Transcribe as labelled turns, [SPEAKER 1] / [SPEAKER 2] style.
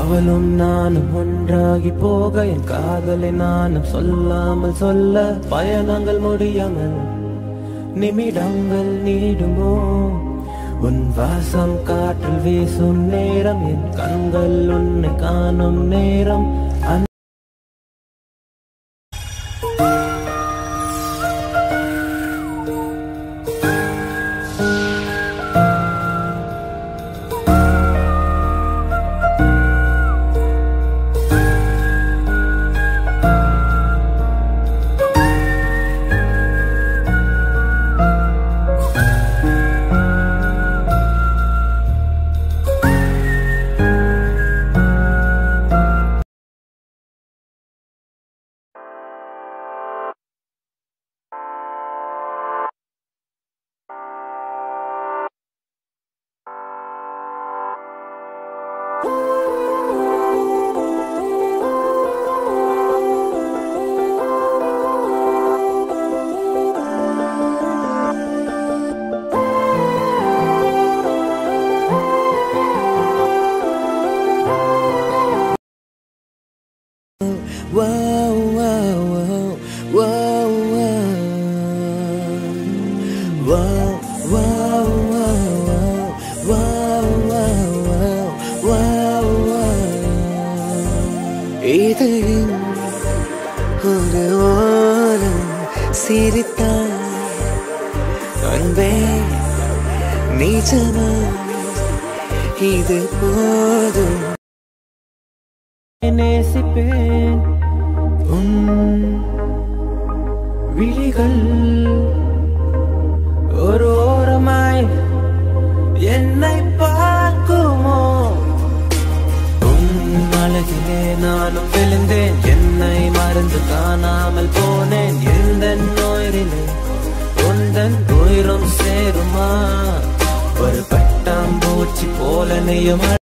[SPEAKER 1] அவளும் நானும் ஒன்றாகி போக என் காதலை நானும் சொல்லாமல் சொல்ல பயணங்கள் முடியாமல் நிமிடங்கள் நீடுமோ உன் வாசம் காற்றில் வீசும் நேரம் என் கண்கள் உன்னை காணும் நேரம் அந்த
[SPEAKER 2] Wow, wow, wow, wow, wow. Wow, wow, wow, wow, wow, wow, wow, wow. இதழின் ஒரு ஓரம் சிரித்தான் அன்பே நிஜமா இது போதும்
[SPEAKER 1] நேசிப்பேன் உன் விழிகள் ஒரு ஓரமாய் என்னை பார்க்குமோ உன் அழகிலே நானும் விழுந்தேன் என்னை மறந்து காணாமல் போனேன் எந்த நோயிலே உந்தன் உயிரும் சேருமா ஒரு பட்டாம்பூச்சி போல நெய்யும்